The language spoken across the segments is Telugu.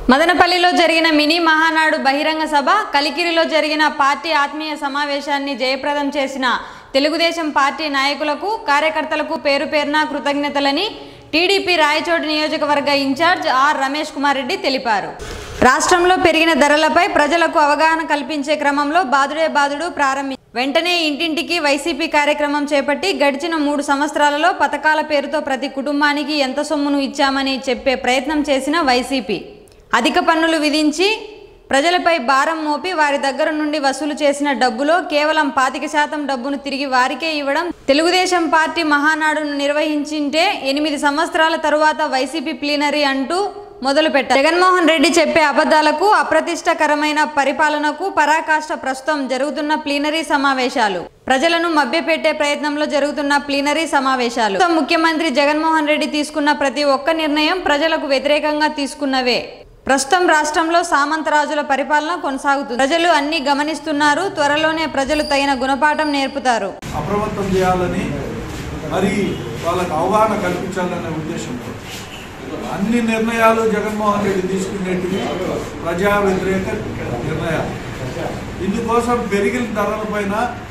మదనపల్లిలో జరిగిన మినీ మహానాడు బహిరంగ సభ కలికిరిలో జరిగిన పార్టీ ఆత్మీయ సమావేశాన్ని జయప్రదం చేసిన తెలుగుదేశం పార్టీ నాయకులకు కార్యకర్తలకు పేరు పేరున కృతజ్ఞతలని టీడీపీ రాయచోటి నియోజకవర్గ ఇన్ఛార్జ్ ఆర్ రమేష్ కుమార్ రెడ్డి తెలిపారు రాష్ట్రంలో పెరిగిన ధరలపై ప్రజలకు అవగాహన కల్పించే క్రమంలో బాదుడే బాదుడు ప్రారంభి వెంటనే ఇంటింటికి వైసీపీ కార్యక్రమం చేపట్టి గడిచిన మూడు సంవత్సరాలలో పథకాల పేరుతో ప్రతి కుటుంబానికి ఎంత సొమ్మును ఇచ్చామని చెప్పే ప్రయత్నం చేసిన వైసీపీ అధిక పన్నులు విధించి ప్రజలపై భారం మోపి వారి దగ్గర నుండి వసూలు చేసిన డబ్బులో కేవలం పాతిక శాతం డబ్బును తిరిగి వారికే ఇవ్వడం తెలుగుదేశం పార్టీ మహానాడును నిర్వహించింటే ఎనిమిది సంవత్సరాల తరువాత వైసీపీ ప్లీనరీ అంటూ మొదలుపెట్టారు జగన్మోహన్ రెడ్డి చెప్పే అబద్ధాలకు అప్రతిష్టకరమైన పరిపాలనకు పరాకాష్ట ప్రస్తుతం జరుగుతున్న ప్లీనరీ సమావేశాలు ప్రజలను మభ్యపెట్టే ప్రయత్నంలో జరుగుతున్న ప్లీనరీ సమావేశాలు ప్రస్తుతం ముఖ్యమంత్రి జగన్మోహన్ రెడ్డి తీసుకున్న ప్రతి ఒక్క నిర్ణయం ప్రజలకు వ్యతిరేకంగా తీసుకున్నవే ప్రస్తుతం రాష్ట్రంలో సామంతరాజుల పరిపాలన కొనసాగుతుంది ప్రజలు అన్ని గమనిస్తున్నారు త్వరలోనే ప్రజలు తగిన గుణపాఠం నేర్పుతారు అప్రమత్తం చేయాలని మరి వాళ్ళకు అవగాహన కల్పించాలనే ఉద్దేశంతో అన్ని నిర్ణయాలు జగన్మోహన్ రెడ్డి తీసుకునేటివి ప్రజా వ్యతిరేక నిర్ణయాలు ఇందుకోసం పెరిగిన ధరలపైన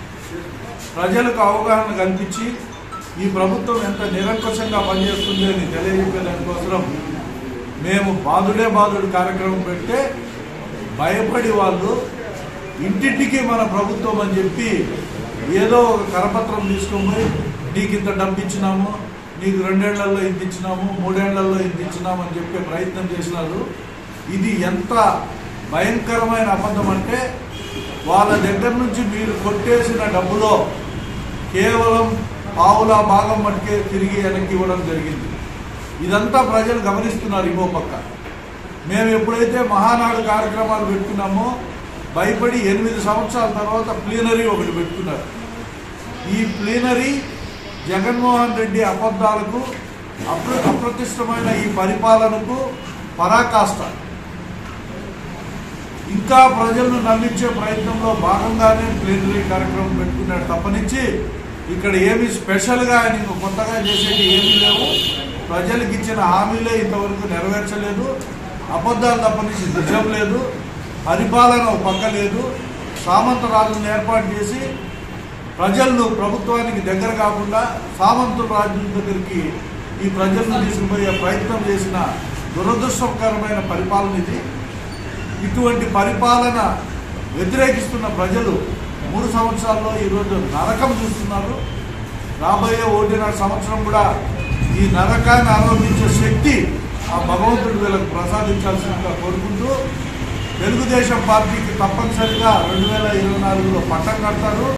ప్రజలకు అవగాహన కల్పించి ఈ ప్రభుత్వం ఎంత నిరంకుశంగా పనిచేస్తుంది అని తెలియజెప్పే దానికోసం మేము బాదుడే బాదుడు కార్యక్రమం పెడితే భయపడి వాళ్ళు ఇంటింటికి మన ప్రభుత్వం అని చెప్పి ఏదో ఒక కరపత్రం తీసుకొని పోయి నీకు ఇంత డబ్బు ఇచ్చినాము నీకు రెండేళ్లలో ఇంత ఇచ్చినాము మూడేళ్లలో ఇంత ఇచ్చినాము అని చెప్పే ప్రయత్నం చేసినారు ఇది ఎంత భయంకరమైన అబద్ధం అంటే వాళ్ళ దగ్గర నుంచి మీరు కొట్టేసిన డబ్బులో కేవలం పావుల భాగం మటుకే తిరిగి వెనక్కి ఇవ్వడం జరిగింది ఇదంతా ప్రజలు గమనిస్తున్నారు ఇంకో పక్క మేము ఎప్పుడైతే మహానాడు కార్యక్రమాలు పెట్టుకున్నామో భయపడి ఎనిమిది సంవత్సరాల తర్వాత ప్లీనరీ ఒకటి పెట్టుకున్నారు ఈ ప్లీనరీ జగన్మోహన్ రెడ్డి అబద్ధాలకు అప్ర అప్రతిష్టమైన ఈ పరిపాలనకు పరాకాష్ట ఇంకా ప్రజలను నమ్మించే ప్రయత్నంలో భాగంగానే ప్లీనరీ కార్యక్రమం పెట్టుకున్నాడు తప్పనించి ఇక్కడ ఏమి స్పెషల్గా ఆయన ఇంక కొత్తగా చేసేది ఏమీ లేవు ప్రజలకు ఇచ్చిన హామీలే ఇంతవరకు నెరవేర్చలేదు అబద్ధాలు తప్పనించి నిజం లేదు పరిపాలన ఒక పక్క లేదు సామంత రాజులను ఏర్పాటు చేసి ప్రజలను ప్రభుత్వానికి దగ్గర కాకుండా సామంతుల రాజ్యం దగ్గరికి ఈ ప్రజలను తీసుకుపోయే ప్రయత్నం చేసిన దురదృష్టకరమైన పరిపాలన ఇది ఇటువంటి పరిపాలన వ్యతిరేకిస్తున్న ప్రజలు మూడు సంవత్సరాల్లో ఈరోజు నరకం చూస్తున్నారు రాబోయే ఒకటిన్నర సంవత్సరం కూడా ఈ నరకాన్ని ఆరోపించే శక్తి ఆ భగవంతుడు వీళ్ళకు ప్రసాదించాల్సిందిగా కోరుకుంటూ తెలుగుదేశం పార్టీకి తప్పనిసరిగా రెండు వేల ఇరవై నాలుగులో పట్టం కడతారు